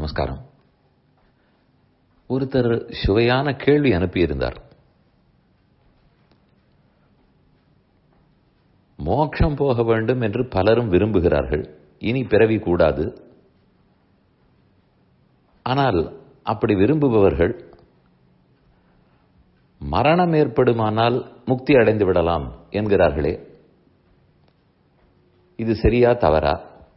நமஸ்காரம் ஒருத்தர் சுவையான கேள்வி அனுப்பியிருந்தார் மோட்சம் போக வேண்டும் என்று பலரும் விரும்புகிறார்கள் இனி பிறவி கூடாது ஆனால் அப்படி விரும்புபவர்கள் மரணம் ஏற்படுமானால் முக்தி அடைந்து விடலாம் என்கிறார்களே இது சரியா தவறா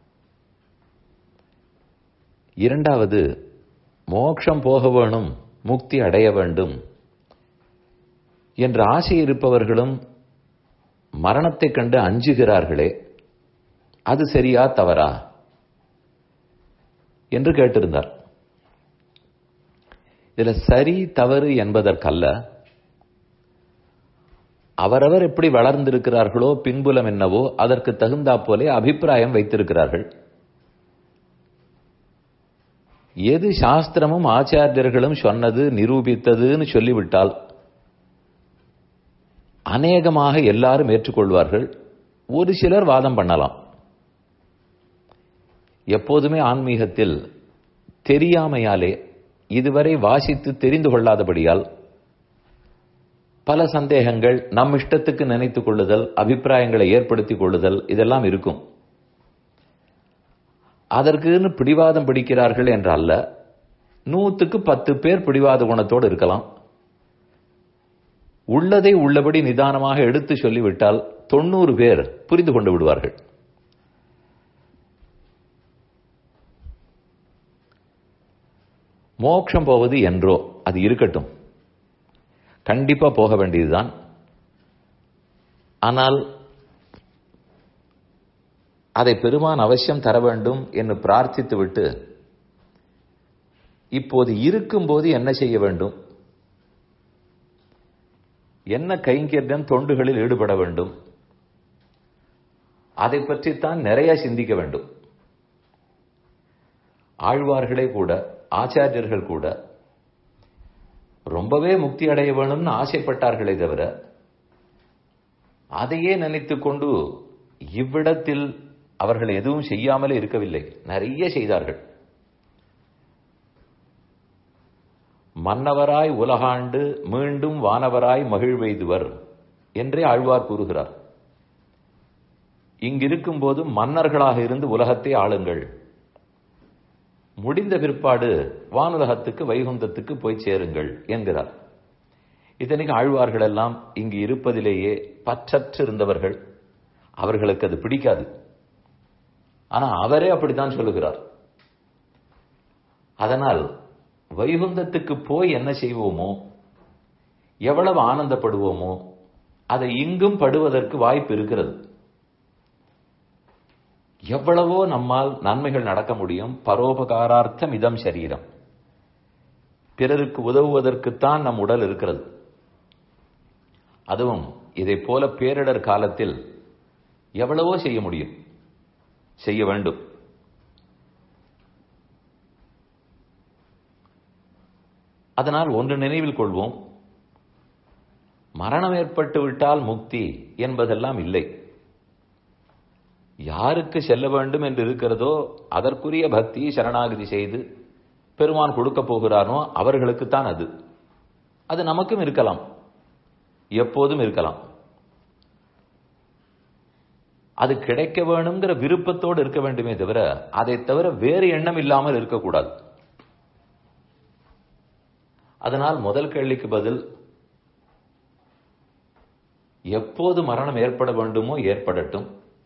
இரண்டாவது மோட்சம் போக வேணும் முக்தி அடைய வேண்டும் என்ற ஆசை இருப்பவர்களும் மரணத்தைக் கண்டு அஞ்சுகிறார்களே அது சரியா தவறா என்று கேட்டிருந்தார் இதுல சரி தவறு என்பதற்கல்ல அவரவர் எப்படி வளர்ந்திருக்கிறார்களோ பின்புலம் என்னவோ அதற்கு தகுந்தா போலே அபிப்பிராயம் வைத்திருக்கிறார்கள் எது சாஸ்திரமும் ஆச்சாரியர்களும் சொன்னது நிரூபித்ததுன்னு சொல்லிவிட்டால் அநேகமாக எல்லாரும் ஏற்றுக்கொள்வார்கள் ஒரு சிலர் வாதம் பண்ணலாம் எப்போதுமே ஆன்மீகத்தில் தெரியாமையாலே இதுவரை வாசித்து தெரிந்து கொள்ளாதபடியால் பல சந்தேகங்கள் நம் இஷ்டத்துக்கு நினைத்துக் கொள்ளுதல் அபிப்பிராயங்களை ஏற்படுத்திக் கொள்ளுதல் இதெல்லாம் இருக்கும் அதற்குன்னு பிடிவாதம் பிடிக்கிறார்கள் என்ற அல்ல நூத்துக்கு பத்து பேர் பிடிவாத குணத்தோடு இருக்கலாம் உள்ளதை உள்ளபடி நிதானமாக எடுத்து சொல்லிவிட்டால் தொண்ணூறு பேர் புரிந்து கொண்டு விடுவார்கள் மோட்சம் போவது என்றோ அது இருக்கட்டும் கண்டிப்பா போக வேண்டியதுதான் ஆனால் அதை பெருமான் அவசியம் தர வேண்டும் என்று பிரார்த்தித்து விட்டு இப்போது இருக்கும்போது என்ன செய்ய வேண்டும் என்ன கைங்கரியம் தொண்டுகளில் ஈடுபட வேண்டும் அதை பற்றித்தான் நிறைய சிந்திக்க வேண்டும் ஆழ்வார்களே கூட ஆச்சாரியர்கள் கூட ரொம்பவே முக்தி அடைய வேணும்னு ஆசைப்பட்டார்களே தவிர அதையே நினைத்துக் கொண்டு இவ்விடத்தில் அவர்கள் எதுவும் செய்யாமலே இருக்கவில்லை நிறைய செய்தார்கள் மன்னவராய் உலகாண்டு மீண்டும் வானவராய் மகிழ்வெய்துவர் என்றே ஆழ்வார் கூறுகிறார் இங்கிருக்கும் போது மன்னர்களாக இருந்து உலகத்தை ஆளுங்கள் முடிந்த பிற்பாடு வானுலகத்துக்கு வைகுந்தத்துக்கு போய் சேருங்கள் என்கிறார் இத்தனைக்கு ஆழ்வார்கள் எல்லாம் இங்கு இருப்பதிலேயே பற்றற்று இருந்தவர்கள் அவர்களுக்கு அது பிடிக்காது ஆனா அவரே அப்படித்தான் சொல்லுகிறார் அதனால் வைகுந்தத்துக்கு போய் என்ன செய்வோமோ எவ்வளவு ஆனந்தப்படுவோமோ அதை இங்கும் படுவதற்கு வாய்ப்பு இருக்கிறது எவ்வளவோ நம்மால் நன்மைகள் நடக்க முடியும் பரோபகாரார்த்தம் இதம் சரீரம் பிறருக்கு உதவுவதற்குத்தான் நம் உடல் இருக்கிறது அதுவும் இதை போல பேரிடர் காலத்தில் எவ்வளவோ செய்ய முடியும் செய்ய வேண்டும் அதனால் ஒன்று நினைவில் கொள்வோம் மரணம் ஏற்பட்டு விட்டால் முக்தி என்பதெல்லாம் இல்லை யாருக்கு செல்ல வேண்டும் என்று இருக்கிறதோ அதற்குரிய பக்தி சரணாகதி செய்து பெருமான் கொடுக்க போகிறானோ அவர்களுக்குத்தான் அது அது நமக்கும் இருக்கலாம் எப்போதும் இருக்கலாம் அது கிடைக்க வேணுங்கிற விருப்பத்தோடு இருக்க வேண்டுமே தவிர அதை தவிர வேறு எண்ணம் இல்லாமல் இருக்கக்கூடாது அதனால் முதல் கேள்விக்கு பதில் எப்போது மரணம் ஏற்பட வேண்டுமோ ஏற்படட்டும்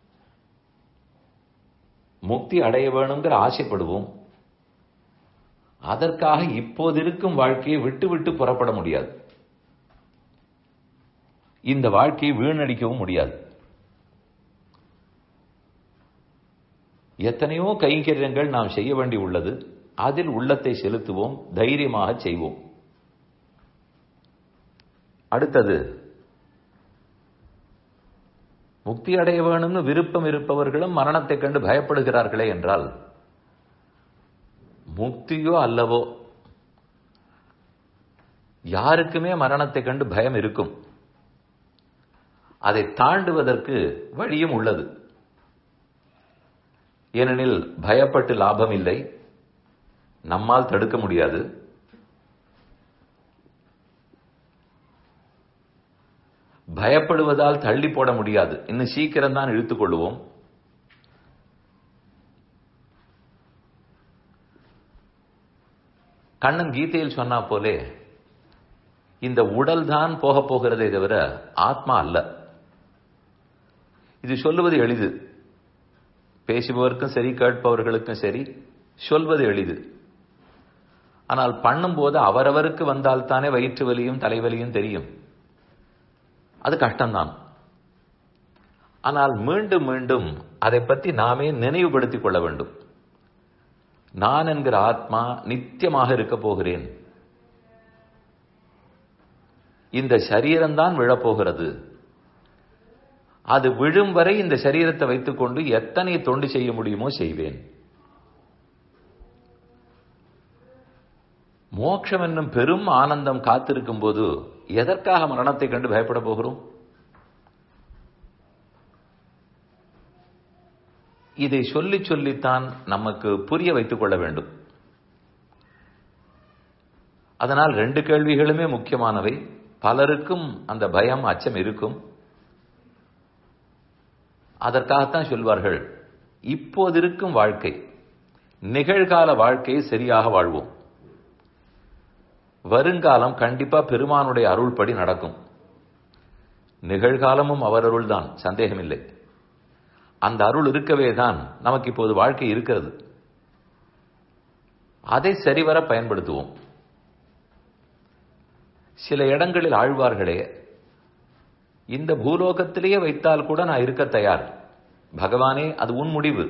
முக்தி அடைய வேணுங்கிற ஆசைப்படுவோம் அதற்காக இப்போது இருக்கும் வாழ்க்கையை விட்டு விட்டு புறப்பட முடியாது இந்த வாழ்க்கையை வீணடிக்கவும் முடியாது எத்தனையோ கைங்கரியங்கள் நாம் செய்ய வேண்டி உள்ளது அதில் உள்ளத்தை செலுத்துவோம் தைரியமாக செய்வோம் அடுத்தது முக்தி அடைய வேணும்னு விருப்பம் இருப்பவர்களும் மரணத்தை கண்டு பயப்படுகிறார்களே என்றால் முக்தியோ அல்லவோ யாருக்குமே மரணத்தை கண்டு பயம் இருக்கும் அதை தாண்டுவதற்கு வழியும் உள்ளது ஏனெனில் பயப்பட்டு லாபம் இல்லை நம்மால் தடுக்க முடியாது பயப்படுவதால் தள்ளி போட முடியாது இன்னும் சீக்கிரம் தான் இழுத்துக் கொள்வோம் கண்ணன் கீதையில் சொன்னா போலே இந்த உடல் தான் போக போகிறதே தவிர ஆத்மா அல்ல இது சொல்லுவது எளிது பேசுபவருக்கும் சரி கேட்பவர்களுக்கும் சரி சொல்வது எளிது ஆனால் பண்ணும்போது அவரவருக்கு வந்தால்தானே வயிற்று வலியும் தலைவலியும் தெரியும் அது கஷ்டம்தான் ஆனால் மீண்டும் மீண்டும் அதை பற்றி நாமே நினைவுபடுத்திக் கொள்ள வேண்டும் நான் என்கிற ஆத்மா நித்தியமாக இருக்க போகிறேன் இந்த சரீரம்தான் விழப்போகிறது அது விழும் வரை இந்த சரீரத்தை வைத்துக்கொண்டு எத்தனை தொண்டு செய்ய முடியுமோ செய்வேன் மோட்சம் என்னும் பெரும் ஆனந்தம் காத்திருக்கும் போது எதற்காக மரணத்தை கண்டு பயப்பட போகிறோம் இதை சொல்லி சொல்லித்தான் நமக்கு புரிய வைத்துக் கொள்ள வேண்டும் அதனால் ரெண்டு கேள்விகளுமே முக்கியமானவை பலருக்கும் அந்த பயம் அச்சம் இருக்கும் அதற்காகத்தான் சொல்வார்கள் இப்போது இருக்கும் வாழ்க்கை நிகழ்கால வாழ்க்கையை சரியாக வாழ்வோம் வருங்காலம் கண்டிப்பா பெருமானுடைய அருள்படி நடக்கும் நிகழ்காலமும் அவர் அருள்தான் சந்தேகமில்லை அந்த அருள் இருக்கவே தான் நமக்கு இப்போது வாழ்க்கை இருக்கிறது அதை சரிவர பயன்படுத்துவோம் சில இடங்களில் ஆழ்வார்களே இந்த பூலோகத்திலேயே வைத்தால் கூட நான் இருக்க தயார் பகவானே அது உன் முடிவு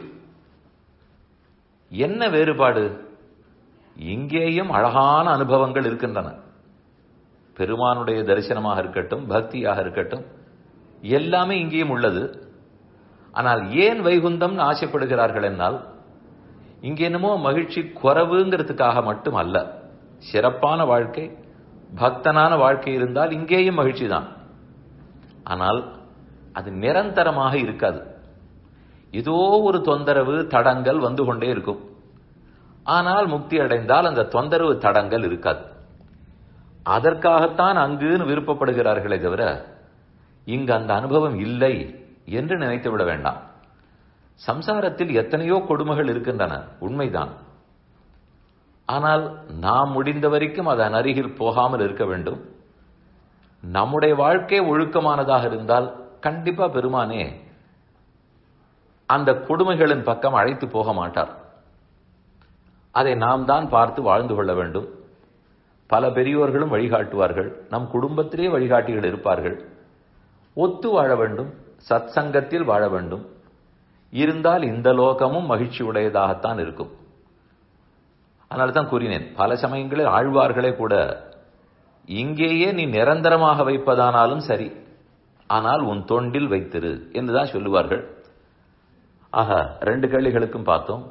என்ன வேறுபாடு இங்கேயும் அழகான அனுபவங்கள் இருக்கின்றன பெருமானுடைய தரிசனமாக இருக்கட்டும் பக்தியாக இருக்கட்டும் எல்லாமே இங்கேயும் உள்ளது ஆனால் ஏன் வைகுந்தம்னு ஆசைப்படுகிறார்கள் என்னால் இங்கே என்னமோ மகிழ்ச்சி குறவுங்கிறதுக்காக மட்டும் அல்ல சிறப்பான வாழ்க்கை பக்தனான வாழ்க்கை இருந்தால் இங்கேயும் மகிழ்ச்சி தான் ஆனால் அது நிரந்தரமாக இருக்காது ஏதோ ஒரு தொந்தரவு தடங்கள் வந்து கொண்டே இருக்கும் ஆனால் முக்தி அடைந்தால் அந்த தொந்தரவு தடங்கள் இருக்காது அதற்காகத்தான் அங்குன்னு விருப்பப்படுகிறார்களே தவிர இங்கு அந்த அனுபவம் இல்லை என்று நினைத்து விட வேண்டாம் சம்சாரத்தில் எத்தனையோ கொடுமைகள் இருக்கின்றன உண்மைதான் ஆனால் நாம் முடிந்த வரைக்கும் அதன் அருகில் போகாமல் இருக்க வேண்டும் நம்முடைய வாழ்க்கை ஒழுக்கமானதாக இருந்தால் கண்டிப்பா பெருமானே அந்த கொடுமைகளின் பக்கம் அழைத்து போக மாட்டார் அதை நாம் தான் பார்த்து வாழ்ந்து கொள்ள வேண்டும் பல பெரியோர்களும் வழிகாட்டுவார்கள் நம் குடும்பத்திலே வழிகாட்டிகள் இருப்பார்கள் ஒத்து வாழ வேண்டும் சத் சங்கத்தில் வாழ வேண்டும் இருந்தால் இந்த லோகமும் மகிழ்ச்சி உடையதாகத்தான் இருக்கும் அதனால தான் கூறினேன் பல சமயங்களில் ஆழ்வார்களே கூட இங்கேயே நீ நிரந்தரமாக வைப்பதானாலும் சரி ஆனால் உன் தொண்டில் வைத்திரு என்றுதான் சொல்லுவார்கள் ஆக ரெண்டு கேள்விகளுக்கும் பார்த்தோம்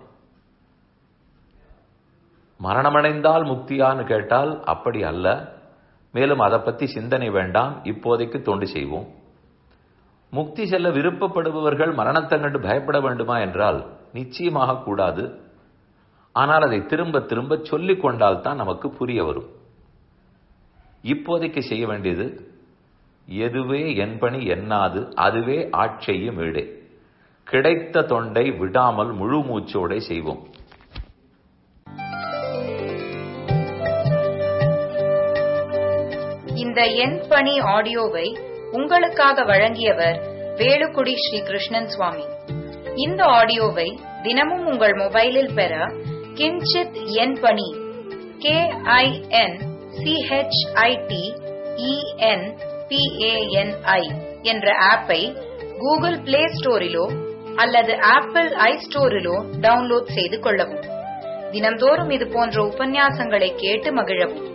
மரணமடைந்தால் முக்தியான்னு கேட்டால் அப்படி அல்ல மேலும் அதை பத்தி சிந்தனை வேண்டாம் இப்போதைக்கு தொண்டு செய்வோம் முக்தி செல்ல விருப்பப்படுபவர்கள் மரணத்தை கண்டு பயப்பட வேண்டுமா என்றால் நிச்சயமாக கூடாது ஆனால் அதை திரும்ப திரும்ப சொல்லிக் கொண்டால் தான் நமக்கு புரிய வரும் இப்போதைக்கு செய்ய வேண்டியது எதுவே என் பணி எண்ணாது அதுவே ஆட்செய்யும் வீடே கிடைத்த தொண்டை விடாமல் முழு மூச்சோட செய்வோம் இந்த என் பணி ஆடியோவை உங்களுக்காக வழங்கியவர் வேலுக்குடி ஸ்ரீ கிருஷ்ணன் சுவாமி இந்த ஆடியோவை தினமும் உங்கள் மொபைலில் பெற கிஞ்சித் என் பணி கே ஐ என் சிஹெச்ஐடி இஎன் பிஏஎன்ஐ என்ற ஆப்பை கூகுள் பிளே ஸ்டோரிலோ அல்லது ஆப்பிள் ஐ ஸ்டோரிலோ டவுன்லோட் செய்து கொள்ளவும் தினம்தோறும் இது போன்ற உபன்யாசங்களை கேட்டு மகிழவும்